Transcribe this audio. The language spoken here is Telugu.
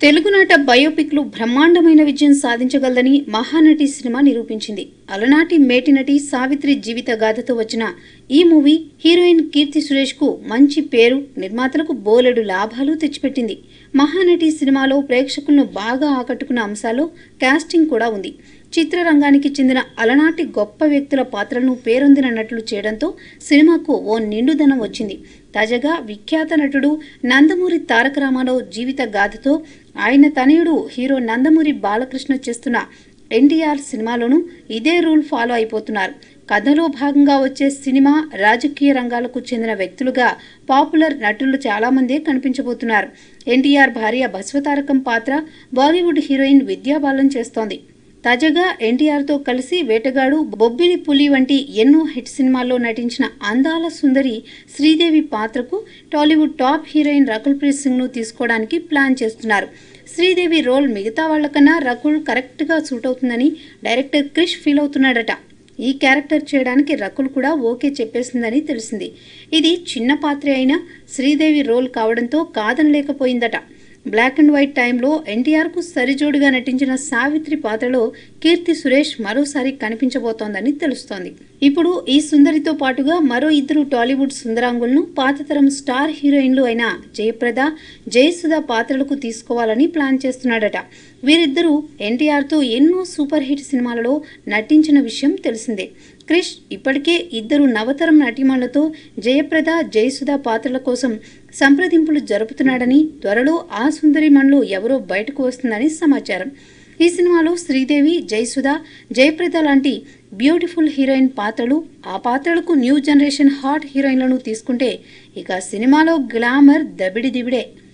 తెలుగునాట బయోపిక్లు బ్రహ్మాండమైన విజయం సాధించగలదని మహానటి సినిమా నిరూపించింది అలనాటి మేటినటి సావిత్రి జీవిత గాథతో వచ్చిన ఈ మూవీ హీరోయిన్ కీర్తి సురేష్ కు మంచి పేరు నిర్మాతలకు బోలెడు లాభాలు తెచ్చిపెట్టింది మహానటి సినిమాలో ప్రేక్షకులను బాగా ఆకట్టుకున్న అంశాల్లో కాస్టింగ్ కూడా ఉంది చిత్రరంగానికి చెందిన అలనాటి గొప్ప వ్యక్తుల పాత్రలను పేరొందిన నటులు చేయడంతో సినిమాకు ఓ నిండుదనం వచ్చింది తాజాగా విఖ్యాత నటుడు నందమూరి తారక రామారావు జీవిత గాథతో ఆయన తనయుడు హీరో నందమూరి బాలకృష్ణ చేస్తున్న ఎన్టీఆర్ సినిమాలోనూ ఇదే రూల్ ఫాలో అయిపోతున్నారు కథలో భాగంగా వచ్చే సినిమా రాజకీయ రంగాలకు చెందిన వ్యక్తులుగా పాపులర్ నటులు చాలామందే కనిపించబోతున్నారు ఎన్టీఆర్ భార్య బస్వతారకం పాత్ర బాలీవుడ్ హీరోయిన్ విద్యాబాలన్ చేస్తోంది తాజాగా ఎన్టీఆర్తో కలిసి వేటగాడు బొబ్బిలి పులి వంటి ఎన్నో హిట్ సినిమాల్లో నటించిన అందాల సుందరి శ్రీదేవి పాత్రకు Tollywood top heroine Rakul Preet Singh ను తీసుకోవడానికి ప్లాన్ చేస్తున్నారు శ్రీదేవి రోల్ మిగతా వాళ్లకన్నా రకుల్ కరెక్ట్గా సూట్ అవుతుందని డైరెక్టర్ క్రిష్ ఫీల్ అవుతున్నాడట ఈ క్యారెక్టర్ చేయడానికి రకుల్ కూడా ఓకే చెప్పేసిందని తెలిసింది ఇది చిన్న పాత్ర అయినా శ్రీదేవి రోల్ కావడంతో కాదనలేకపోయిందట బ్లాక్ అండ్ వైట్ టైంలో ఎన్టీఆర్కు సరిజోడుగా నటించిన సావిత్రి పాత్రలో కీర్తి సురేష్ మరోసారి కనిపించబోతోందని తెలుస్తోంది ఇప్పుడు ఈ సుందరితో పాటుగా మరో ఇద్దరు టాలీవుడ్ సుందరాంగులను పాతతరం స్టార్ హీరోయిన్లు అయిన జయప్రద జయసుధ పాత్రలకు తీసుకోవాలని ప్లాన్ చేస్తున్నాడట వీరిద్దరూ ఎన్టీఆర్తో ఎన్నో సూపర్ హిట్ సినిమాలలో నటించిన విషయం తెలిసిందే క్రిష్ ఇప్పటికే ఇద్దరు నవతరం నటీమణులతో జయప్రద జయసుధ పాత్రల కోసం సంప్రదింపులు జరుపుతున్నాడని త్వరలో ఆ సుందరిమణులు ఎవరో బయటకు వస్తుందని సమాచారం ఈ సినిమాలో శ్రీదేవి జయసుధ జయప్రద లాంటి బ్యూటిఫుల్ హీరోయిన్ పాత్రలు ఆ పాత్రలకు న్యూ జనరేషన్ హాట్ హీరోయిన్లను తీసుకుంటే ఇక సినిమాలో గ్లామర్ దబిడి దిబిడే